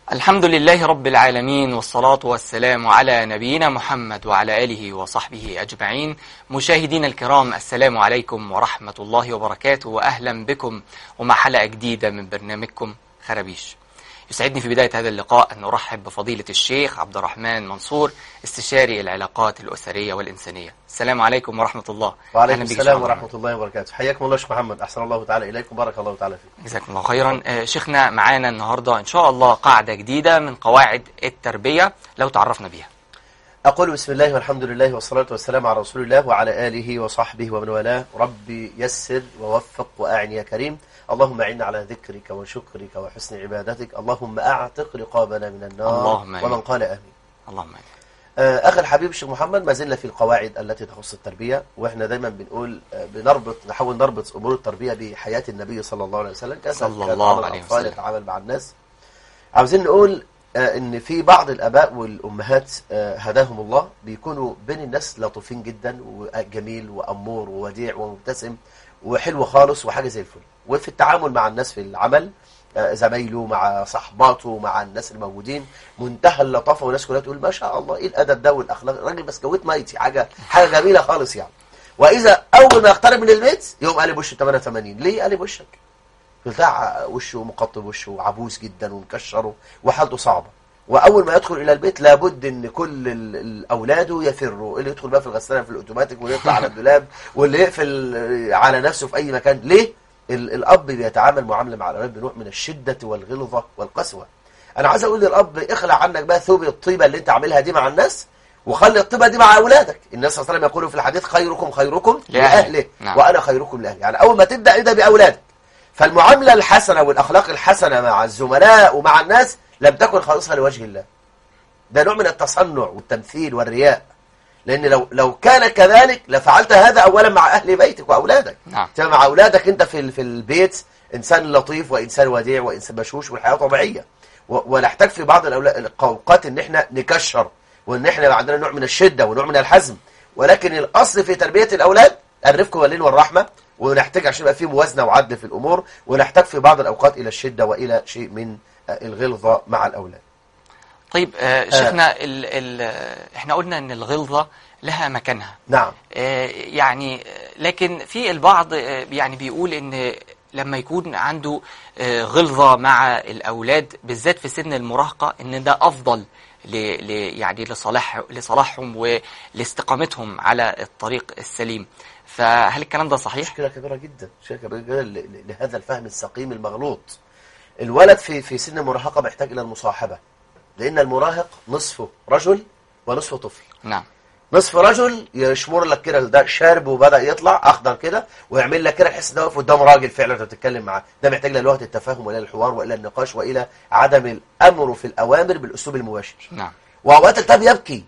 الحمد لله رب العالمين والصلاة والسلام على نبينا محمد وعلى آله وصحبه أجمعين مشاهدينا الكرام السلام عليكم ورحمة الله وبركاته وأهلا بكم ومع حلقة جديدة من برنامجكم خرابيش يسعدني في بداية هذا اللقاء أن أرحب بفضيلة الشيخ عبد الرحمن منصور استشاري العلاقات الأسرية والإنسانية السلام عليكم ورحمة الله وعليكم أهلا بك السلام شيخ ورحمة الله وبركاته حياكم الله شيخ محمد أحسن الله تعالى إليكم بارك الله تعالى فيك جزاكم الله خيرا آه، شيخنا معانا النهاردة إن شاء الله قاعدة جديدة من قواعد التربية لو تعرفنا بيها أقول بسم الله والحمد لله والصلاة والسلام على رسول الله وعلى آله وصحبه ومن والاه ربي يسر ووفق وأعني يا كريم اللهم أعنا على ذكرك وشكرك وحسن عبادتك اللهم أعتق رقابنا من النار اللهم آمين. ومن قال آمين اللهم آمين آه، أخي الحبيب الشيخ محمد ما زلنا في القواعد التي تخص التربية وإحنا دايما بنقول آه، بنربط نحاول نربط أمور التربية بحياة النبي صلى الله عليه وسلم كيف صلى كان الله أمر عليه الأطفال وسلم. يتعامل مع الناس عاوزين نقول آه، ان في بعض الاباء والامهات آه، هداهم الله بيكونوا بين الناس لطيفين جدا وجميل وامور ووديع ومبتسم وحلو خالص وحاجه زي الفل وفي التعامل مع الناس في العمل آه، زمايله مع صحباته مع الناس الموجودين منتهى اللطافه والناس كلها تقول ما شاء الله ايه الادب ده والاخلاق الراجل بسكويت مايتي حاجه حاجه جميله خالص يعني واذا اول ما يقترب من البيت يقوم قالب وشه 88 ليه قالب وشك بتاع وشه مقطب وشه عبوس جدا ومكشره وحالته صعبة وأول ما يدخل إلى البيت لابد إن كل ال- ال- أولاده يفروا اللي يدخل بقى في الغسالة في الأوتوماتيك واللي يطلع على الدولاب واللي يقفل على نفسه في أي مكان ليه؟ ال- الأب بيتعامل معاملة مع الأولاد بنوع من الشدة والغلظة والقسوة أنا عايز أقول للأب اخلع عنك بقى ثوب الطيبة اللي أنت عاملها دي مع الناس وخلي الطيبة دي مع أولادك الناس صلى الله عليه وسلم يقول في الحديث خيركم خيركم لأهله. لأهله نعم. وأنا خيركم لأهلي يعني أول ما تبدأ ابدأ بأولادك فالمعاملة الحسنة والأخلاق الحسنة مع الزملاء ومع الناس لم تكن خالصة لوجه الله ده نوع من التصنع والتمثيل والرياء لأن لو لو كان كذلك لفعلت هذا أولا مع أهل بيتك وأولادك نعم تبقى مع أولادك أنت في ال- في البيت إنسان لطيف وإنسان وديع وإنسان بشوش والحياة طبيعية و- ونحتاج في بعض الأولا- الأوقات إن إحنا نكشر وإن إحنا يبقى عندنا نوع من الشدة ونوع من الحزم ولكن الأصل في تربية الأولاد الرفق واللين والرحمة ونحتاج عشان يبقى في موازنة وعدل في الأمور ونحتاج في بعض الأوقات إلى الشدة وإلى شيء من آه، الغلظة مع الأولاد طيب آه، شيخنا ال ال آه، احنا قلنا ان الغلظة لها مكانها نعم آه، يعني آه، لكن في البعض آه، يعني بيقول ان لما يكون عنده آه، غلظة مع الأولاد بالذات في سن المراهقة ان ده أفضل ل ل يعني لصلاح لصلاحهم ولاستقامتهم على الطريق السليم فهل الكلام ده صحيح؟ مشكلة كبيرة جدا مشكلة كبيرة جدا ل- ل- لهذا الفهم السقيم المغلوط الولد في في سن المراهقة محتاج إلى المصاحبة لأن المراهق نصفه رجل ونصفه طفل نعم نصف رجل يشمر لك كده ده شارب وبدأ يطلع أخضر كده ويعمل لك كده تحس ده واقف قدام راجل فعلا انت بتتكلم معاه ده محتاج للغة التفاهم وإلى الحوار وإلى النقاش وإلى عدم الأمر في الأوامر بالأسلوب المباشر نعم وأوقات الكتاب يبكي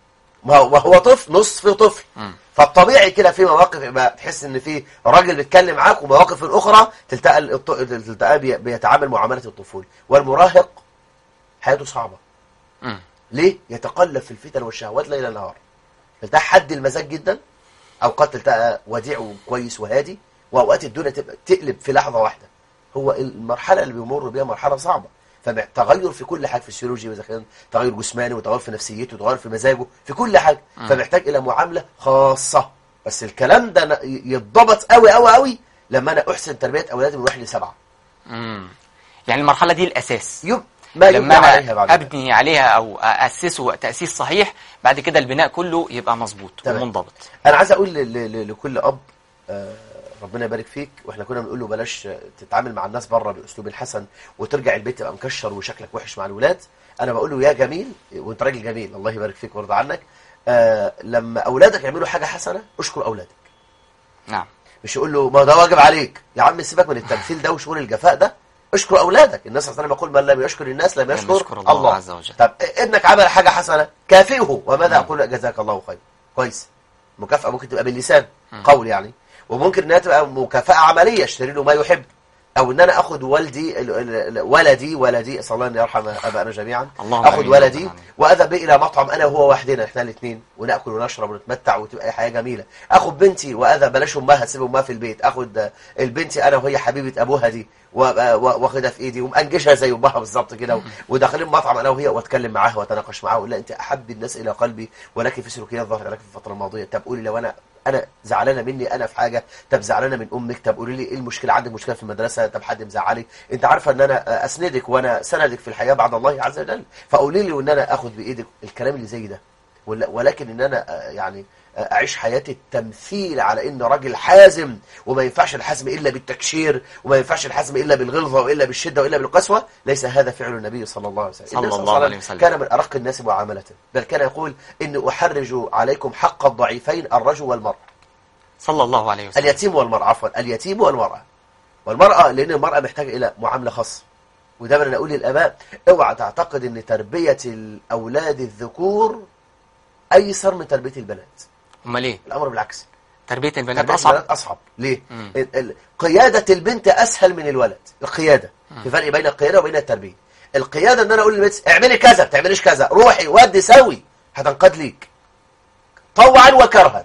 ما هو وهو طفل نصف طفل مم. فالطبيعي كده في مواقف يبقى تحس ان في راجل بيتكلم معاك ومواقف اخرى تلتقى الط- تلتقى بي- بيتعامل معامله الطفوله والمراهق حياته صعبه مم. ليه يتقلب في الفتن والشهوات ليل نهار تلتقى حد المزاج جدا اوقات تلتقى وديع وكويس وهادي واوقات الدنيا تبقى تقلب في لحظه واحده هو المرحله اللي بيمر بيها مرحله صعبه فتغير في كل حاجه في السيولوجي اذا كان تغير جسماني وتغير في نفسيته وتغير في مزاجه في كل حاجه فمحتاج الى معامله خاصه بس الكلام ده ن- يتضبط قوي قوي قوي لما انا احسن تربيه اولادي من واحد لسبعه مم. يعني المرحلة دي الأساس يب ما يبنى لما عليها بعد أنا كده. أبني عليها أو أسسه تأسيس صحيح بعد كده البناء كله يبقى مظبوط تمام. ومنضبط انا عايز اقول ل- ل- لكل اب آه، ربنا يبارك فيك واحنا كنا بنقول له بلاش تتعامل مع الناس بره باسلوب الحسن وترجع البيت تبقى مكشر وشكلك وحش مع الولاد انا بقول له يا جميل وانت راجل جميل الله يبارك فيك ويرضى عنك آه لما اولادك يعملوا حاجه حسنه اشكر اولادك نعم مش يقول له ما ده واجب عليك يا عم سيبك من التمثيل ده وشغل الجفاء ده اشكر اولادك الناس صلى الله عليه وسلم يقول من لم يشكر الناس لم يشكر, يشكر الله عز وجل. طب ابنك عمل حاجه حسنه كافئه وماذا اقول جزاك الله خير كويس مكافاه ممكن تبقى باللسان قول يعني وممكن انها تبقى مكافاه عمليه اشتري له ما يحب او ان انا اخد والدي ال- ال- ال- ولدي ولدي اسال الله ان يرحم ابائنا جميعا اللهم اخد آمين. ولدي اللهم آمين. واذهب به الى مطعم انا وهو وحدنا احنا الاثنين وناكل ونشرب ونتمتع وتبقى حياه جميله اخد بنتي واذهب بلاش امها تسيب امها في البيت اخد البنت انا وهي حبيبه ابوها دي وأبقى وا- واخدها في ايدي ومأنجشها زي امها بالظبط كده و- وداخلين مطعم انا وهي واتكلم معاها واتناقش معاها ولا انت احب الناس الى قلبي ولكن في سلوكيات ظهرت عليك في الفتره الماضيه طب قولي لو انا انا زعلانه مني انا في حاجه طب زعلانه من امك طب قولي لي ايه المشكله عندك مشكله في المدرسه طب حد مزعلك انت عارفه ان انا اسندك وانا سندك في الحياه بعد الله عز وجل فقولي لي وان انا اخد بايدك الكلام اللي زي ده ولا- ولكن ان انا آه، يعني آه، اعيش حياتي التمثيل على ان راجل حازم وما ينفعش الحزم الا بالتكشير وما ينفعش الحزم الا بالغلظه والا بالشده والا بالقسوه ليس هذا فعل النبي صلى الله عليه وسلم صلى النبي الله عليه وسلم. كان من ارق الناس معامله بل كان يقول ان احرج عليكم حق الضعيفين الرجل والمراه صلى الله عليه وسلم اليتيم والمرأة عفوا اليتيم والمرأة والمرأة لأن المرأة محتاجة إلى معاملة خاصة ودايما أنا أقول للآباء اوعى تعتقد أن تربية الأولاد الذكور أيسر من تربية البنات امال ايه الأمر بالعكس تربيه البنات تربية اصعب البنات أصعب ليه؟ مم. ال- ال- قيادة البنت أسهل من الولد القيادة في فرق بين القيادة وبين التربية القيادة أن أنا أقول للبنت اعملي كذا ما تعمليش كذا روحي ودي سوي هتنقاد ليك طوعا وكرها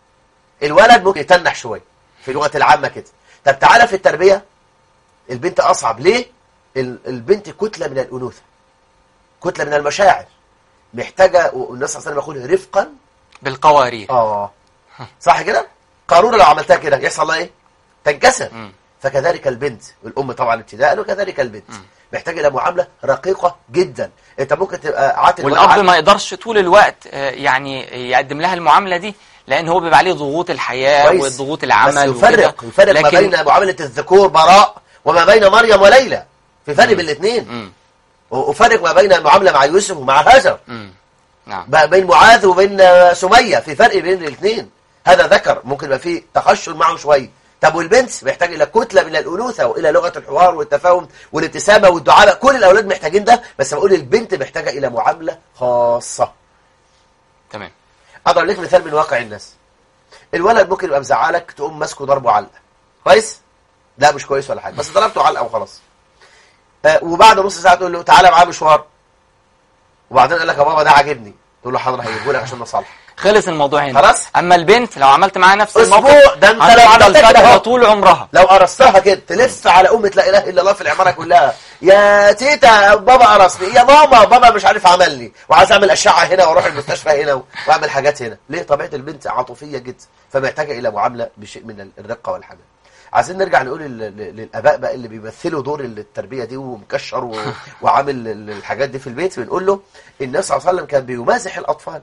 الولد ممكن يتنح شويه في لغه العامه كده طب تعالى في التربيه البنت اصعب ليه ال- البنت كتله من الانوثه كتله من المشاعر محتاجه والناس صلى الله عليه وسلم يقول رفقا بالقوارير اه صح كده قارورة لو عملتها كده يحصل لها ايه تنكسر مم. فكذلك البنت والام طبعا ابتداء وكذلك البنت محتاج الى معامله رقيقه جدا انت ممكن تبقى عاتل والاب ما يقدرش طول الوقت آه، يعني يقدم لها المعامله دي لان هو بيبقى عليه ضغوط الحياه كويس. وضغوط العمل بس يفرق وكده. يفرق ما لكن بين معامله الذكور براء وما بين مريم وليلى في فرق بين الاثنين مم. وفرق ما بين المعامله مع يوسف ومع هاجر مم. نعم بقى بين معاذ وبين آه، سميه في فرق بين الاثنين هذا ذكر ممكن يبقى فيه تخشن معه شويه طب والبنت محتاج الى كتله من الانوثه والى لغه الحوار والتفاهم والابتسامه والدعابه كل الاولاد محتاجين ده بس بقول البنت محتاجه الى معامله خاصه تمام اضرب لك مثال من واقع الناس الولد ممكن يبقى مزعلك تقوم ماسكه ضربه علقه كويس لا مش كويس ولا حاجه بس ضربته علقه وخلاص آه وبعد نص ساعه تقول له تعالى معاه مشوار وبعدين قال لك يا بابا ده عاجبني تقول له حاضر هجيبه لك عشان نصالح خلص الموضوع هنا خلاص. اما البنت لو عملت معاها نفس أسبوع، الموقف ده أنت لو هتفضل عملت كده فاكرة أهو. طول عمرها لو قرصتها كده تلف على أمة لا إله إلا الله في العمارة كلها يا تيتا بابا قرصني يا ماما بابا مش عارف عملني وعايز أعمل أشعة هنا وأروح المستشفى هنا وأعمل حاجات هنا ليه طبيعة البنت عاطفية جدا فمحتاجة إلى معاملة بشيء من الرقة والحنان عايزين نرجع نقول لل- لل- للآباء بقى اللي بيمثلوا دور التربية دي ومكشر و... وعامل ال- الحاجات دي في البيت بنقول له النبي صلى الله عليه وسلم كان بيمازح الأطفال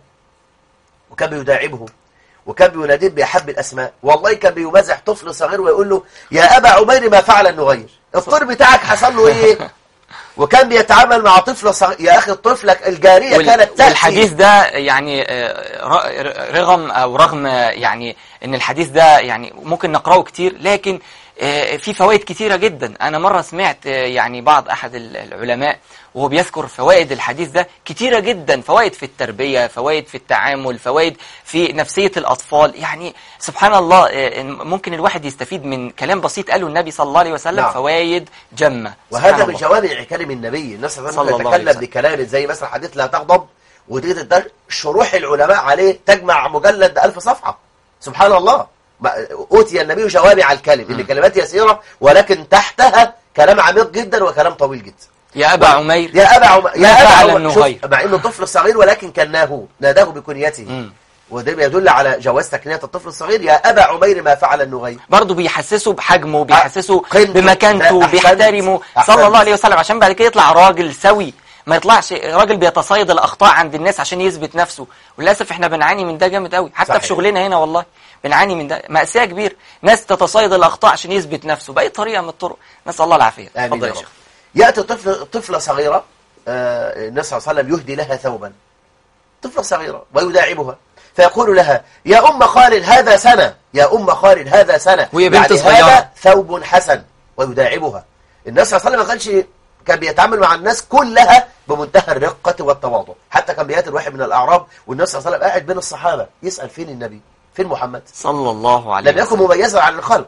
وكان بيداعبهم وكان بيناديه بأحب الأسماء والله كان بيمازح طفل صغير ويقول له يا أبا عمير ما فعل النغير الطير بتاعك حصل له إيه وكان بيتعامل مع طفل صغير يا أخي الطفل الجارية وال- كانت تأتي والحديث ده يعني آه، ر- رغم او رغم آه، يعني ان الحديث ده يعني ممكن نقراه كتير لكن آه، في فوائد كتيرة جدا انا مرة سمعت آه، يعني بعض احد ال- العلماء وهو بيذكر فوائد الحديث ده كتيرة جدا فوائد في التربية فوائد في التعامل فوائد في نفسية الأطفال يعني سبحان الله آه، ممكن الواحد يستفيد من كلام بسيط قاله النبي صلى الله عليه وسلم نعم. فوائد جمة سبحان وهذا من الله. جوامع كلم النبي الناس صلى صلى الله الله عليه يتكلم وسلم. بكلام زي مثلا حديث لا تغضب ودي ده شروح العلماء عليه تجمع مجلد ألف صفحة سبحان الله ما- أوتي النبي جوامع الكلم إن كلمات يسيرة ولكن تحتها كلام عميق جدا وكلام طويل جدا يا أبا عمير يا أبا عم... يا ما أبا فعل عم... النغير؟ شوف، مع إنه طفل صغير ولكن كناه ناداه بكنيته مم. وده يدل على جواز تكنية الطفل الصغير يا أبا عمير ما فعل النغير برضه بيحسسه بحجمه بيحسسه قيمته. بمكانته ده أحسنت. بيحترمه أحسنت. صلى الله عليه وسلم عشان بعد كده يطلع راجل سوي ما يطلعش راجل بيتصيد الاخطاء عند الناس عشان يثبت نفسه وللاسف احنا بنعاني من ده جامد قوي حتى صحيح. في شغلنا هنا والله بنعاني من ده مأساة كبير ناس تتصيد الاخطاء عشان يثبت نفسه باي طريقه من الطرق نسال الله العافيه آمين اتفضل يا يا رب. شيخ يأتي طفل طفلة صغيرة آه، النبي صلى الله عليه وسلم يهدي لها ثوبا طفلة صغيرة ويداعبها فيقول لها يا أم خالد هذا سنة يا أم خالد هذا سنة وهي بنت يعني صغيرة. هذا ثوب حسن ويداعبها النبي صلى الله عليه وسلم ما كانش كان بيتعامل مع الناس كلها بمنتهى الرقة والتواضع حتى كان بيأتي الواحد من الأعراب والنبي صلى الله عليه وسلم قاعد بين الصحابة يسأل فين النبي فين محمد صلى الله عليه لم يكن وسلم مميزا عن الخلق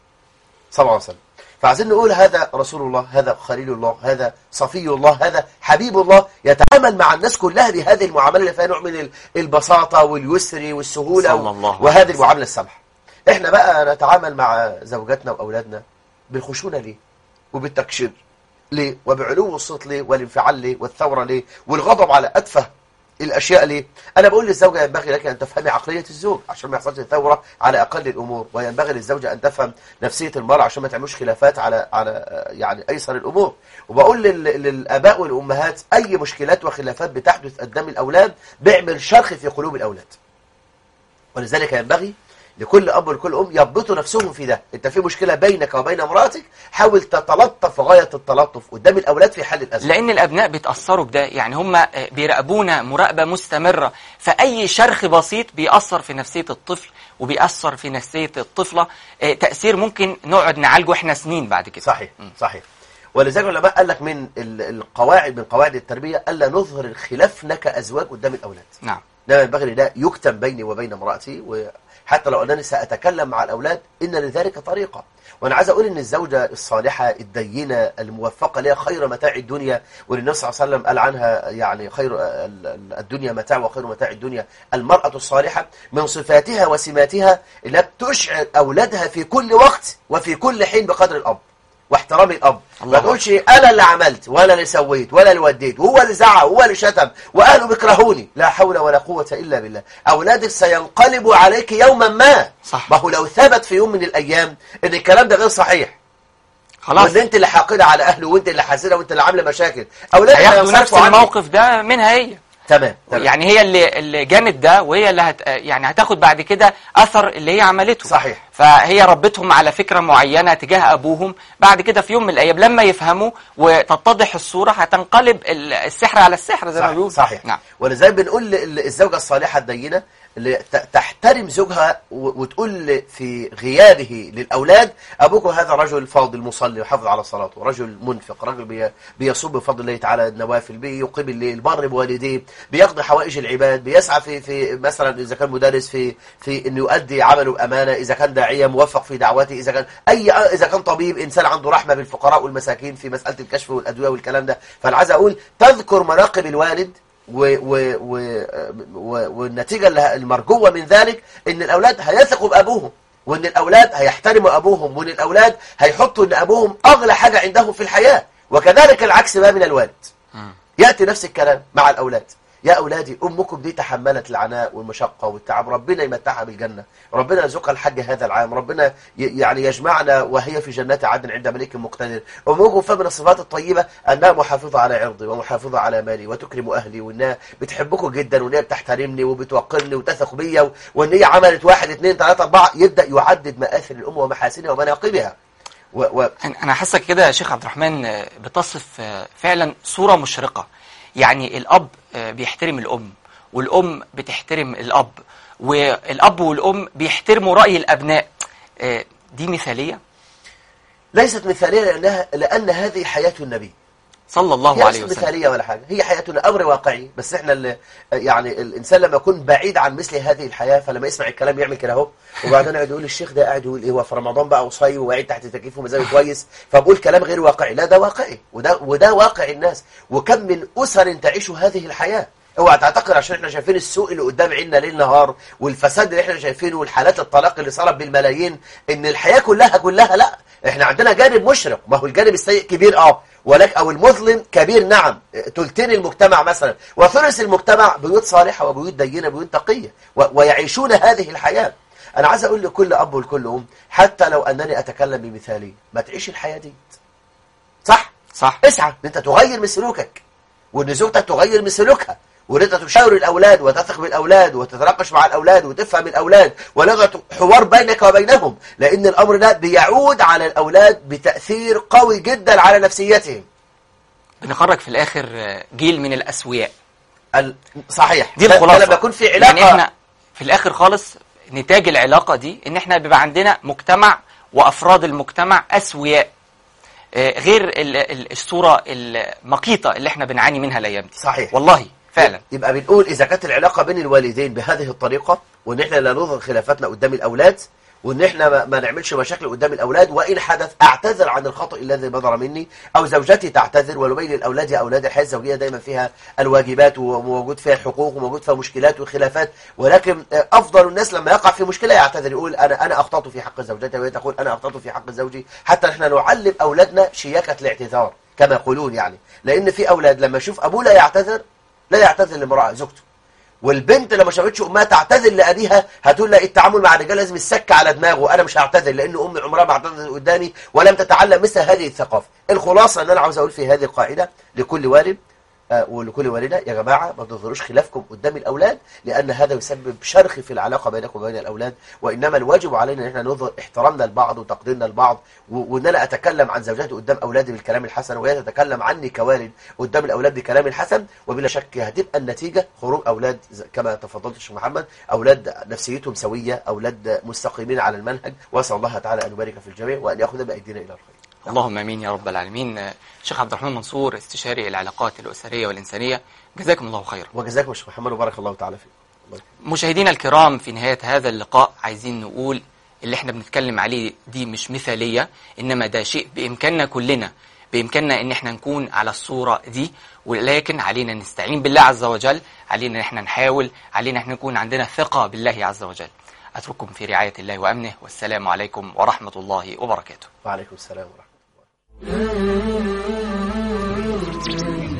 صلى الله عليه وسلم فعايزين نقول هذا رسول الله هذا خليل الله هذا صفي الله هذا حبيب الله يتعامل مع الناس كلها بهذه المعاملة اللي فيها نوع من ال- البساطة واليسر والسهولة صلى الله عليه وهذه وسلم. المعاملة السمحة احنا بقى نتعامل مع زوجاتنا وأولادنا بالخشونة ليه وبالتكشير ليه وبعلو الصوت ليه والانفعال ليه والثورة ليه والغضب على أتفه الأشياء ليه أنا بقول للزوجة ينبغي لك أن تفهمي عقلية الزوج عشان ما يحصلش ثورة على أقل الأمور وينبغي للزوجة أن تفهم نفسية المرأة عشان ما تعملوش خلافات على على آه، يعني أيسر الأمور وبقول لل- للآباء والأمهات أي مشكلات وخلافات بتحدث قدام الأولاد بيعمل شرخ في قلوب الأولاد ولذلك ينبغي لكل أب ولكل أم يضبطوا نفسهم في ده أنت في مشكلة بينك وبين امرأتك حاول تتلطف غاية التلطف قدام الأولاد في حل الأزمة لأن الأبناء بيتأثروا بده يعني هم آه، بيراقبونا مراقبة مستمرة فأي شرخ بسيط بيأثر في نفسية الطفل وبيأثر في نفسية الطفلة آه، تأثير ممكن نقعد نعالجه إحنا سنين بعد كده صحيح صحيح ولذلك العلماء قال لك من ال- القواعد من قواعد التربية ألا نظهر الخلاف كأزواج قدام الأولاد نعم لا ينبغي لا يكتم بيني وبين امرأتي وحتى لو أنني سأتكلم مع الأولاد إن لذلك طريقة وأنا عايز أقول إن الزوجة الصالحة الدينة الموفقة لها خير متاع الدنيا والنبي صلى الله عليه وسلم قال عنها يعني خير ال- ال- الدنيا متاع وخير متاع الدنيا المرأة الصالحة من صفاتها وسماتها اللي تشعر أولادها في كل وقت وفي كل حين بقدر الأب واحترام الأب الله ما تقولش أنا اللي عملت ولا اللي سويت ولا اللي وديت وهو اللي زعق وهو اللي شتم وأهله بيكرهوني لا حول ولا قوة إلا بالله أولادك سينقلبوا عليك يوما ما صح. ما هو لو ثبت في يوم من الأيام إن الكلام ده غير صحيح خلاص وإن أنت اللي حاقدة على أهله وأنت اللي حاسدة وأنت اللي عاملة مشاكل أولادك هياخدوا هينصرفوا نفس عنك. الموقف ده منها هي تمام تمام يعني هي اللي اللي جامد ده وهي اللي هت يعني هتاخد بعد كده اثر اللي هي عملته صحيح. فهي ربتهم على فكره معينه تجاه ابوهم بعد كده في يوم من الايام لما يفهموا وتتضح الصوره هتنقلب ال- السحر على السحر زي ما صحيح, بيقولوا صحيح. نعم ولذلك بنقول للزوجة الصالحة الدينة اللي ت- تحترم زوجها و- وتقول في غيابه للأولاد أبوكم هذا رجل فاضل مصلي وحافظ على صلاته رجل منفق رجل بي- بيصوم بفضل الله تعالى النوافل بيقيم الليل بر بوالديه بيقضي حوائج العباد بيسعى في في مثلا إذا كان مدرس في في إنه يؤدي عمله بأمانة إذا كان داعية موفق في دعوته إذا كان أي إذا كان طبيب إنسان عنده رحمة بالفقراء والمساكين في مسألة الكشف والأدوية والكلام ده فأنا عايز أقول تذكر مناقب الوالد و و و و والنتيجة اللي- المرجوة من ذلك ان الاولاد هيثقوا بابوهم وان الاولاد هيحترموا ابوهم وان الاولاد هيحطوا ان ابوهم اغلى حاجة عندهم في الحياة وكذلك العكس بقى من الوالد يأتي نفس الكلام مع الأولاد يا أولادي أمكم دي تحملت العناء والمشقة والتعب ربنا يمتعها بالجنة ربنا يرزقها الحج هذا العام ربنا ي- يعني يجمعنا وهي في جنات عدن عند ملك مقتدر أمكم فمن الصفات الطيبة أنها محافظة على عرضي ومحافظة على مالي وتكرم أهلي وأنها بتحبكم جدا وأنها بتحترمني وبتوقرني وتثق بيا و- وأن هي عملت واحد اثنين ثلاثة أربعة يبدأ يعدد مآثر الأم ومحاسنها ومناقبها و و أنا أنا حاسك كده يا شيخ عبد الرحمن آه، بتصف آه، فعلا صورة مشرقة يعني الأب آه، بيحترم الأم والأم بتحترم الأب والأب والأم بيحترموا رأي الأبناء آه، دي مثالية ليست مثالية لأنها لأن هذه حياة النبي صلى الله هي عليه مش وسلم مثالية ولا حاجة هي حياتنا أمر واقعي بس إحنا اللي يعني الإنسان لما يكون بعيد عن مثل هذه الحياة فلما يسمع الكلام يعمل كده أهو وبعدين يقعد يقول الشيخ ده قاعد يقول إيه هو في رمضان بقى وصايم وقاعد تحت تكييف ومزاجه كويس فبقول كلام غير واقعي لا ده واقعي وده وده واقع الناس وكم من أسر تعيش هذه الحياة اوعى تعتقد عشان احنا شايفين السوق اللي قدام عيننا ليل نهار والفساد اللي احنا شايفينه والحالات الطلاق اللي صارت بالملايين ان الحياة كلها كلها لا احنا عندنا جانب مشرق ما هو الجانب السيء كبير اه ولكن او المظلم كبير نعم تلتين المجتمع مثلا وثلث المجتمع بيوت صالحة وبيوت دينة بيوت تقية و- ويعيشون هذه الحياة انا عايز اقول لكل اب ولكل ام حتى لو انني اتكلم بمثالي ما تعيش الحياة دي صح صح اسعى ان انت تغير من سلوكك وان زوجتك تغير من سلوكها وان انت تشاور الاولاد وتثق بالاولاد وتتناقش مع الاولاد وتفهم الاولاد ولغة حوار بينك وبينهم لان الامر ده بيعود على الاولاد بتاثير قوي جدا على نفسيتهم بنخرج في الآخر آه، جيل من الأسوياء ال- صحيح دي ده- ده الخلاصة لما يكون في علاقه يعني احنا في الآخر خالص نتاج العلاقة دي إن احنا بيبقى عندنا مجتمع وأفراد المجتمع أسوياء آه، غير ال- ال- الصورة المقيتة اللي احنا بنعاني منها الأيام دي صحيح والله فعلا يبقى بنقول إذا كانت العلاقة بين الوالدين بهذه الطريقة وإن إحنا لا نظهر خلافاتنا قدام الأولاد وان احنا ما, ما نعملش مشاكل قدام الاولاد وان حدث اعتذر عن الخطا الذي بدر مني او زوجتي تعتذر ولبين الاولاد يا اولاد الحياه الزوجيه دايما فيها الواجبات وموجود فيها حقوق وموجود فيها مشكلات وخلافات ولكن آه، افضل الناس لما يقع في مشكله يعتذر يقول انا انا اخطات في حق زوجتي وهي تقول انا اخطات في حق زوجي حتى احنا نعلم اولادنا شياكه الاعتذار كما يقولون يعني لان في اولاد لما يشوف ابوه لا يعتذر لا يعتذر لامراه زوجته والبنت لما شافتش امها تعتذر لابيها هتقول لها التعامل مع الرجال لازم السك على دماغه انا مش هعتذر لان امي عمرها ما اعتذرت قدامي ولم تتعلم مثل هذه الثقافه الخلاصه ان انا عاوز اقول في هذه القاعده لكل والد آه، ولكل والدة يا جماعة ما تظهروش خلافكم قدام الأولاد لأن هذا يسبب شرخ في العلاقة بينكم وبين الأولاد وإنما الواجب علينا أن احنا نظهر احترامنا لبعض وتقديرنا لبعض و- وأن أنا أتكلم عن زوجاتي قدام أولادي بالكلام الحسن وهي تتكلم عني كوالد قدام الأولاد بكلام الحسن وبلا شك هتبقى النتيجة خروج أولاد ز- كما تفضلت الشيخ محمد أولاد نفسيتهم سوية أولاد مستقيمين على المنهج وأسأل الله تعالى أن يبارك في الجميع وأن يأخذ بأيدينا إلى الخير اللهم امين يا رب العالمين آه، شيخ عبد الرحمن منصور استشاري العلاقات الاسريه والانسانيه جزاكم الله خيرا وجزاكم الشيخ محمد وبارك الله تعالى فيكم الله يكرمك. مشاهدينا الكرام في نهايه هذا اللقاء عايزين نقول اللي احنا بنتكلم عليه دي مش مثاليه انما ده شيء بامكاننا كلنا بامكاننا ان احنا نكون على الصوره دي ولكن علينا نستعين بالله عز وجل علينا ان احنا نحاول علينا ان احنا نكون عندنا ثقه بالله عز وجل اترككم في رعايه الله وامنه والسلام عليكم ورحمه الله وبركاته وعليكم السلام ورحمة الله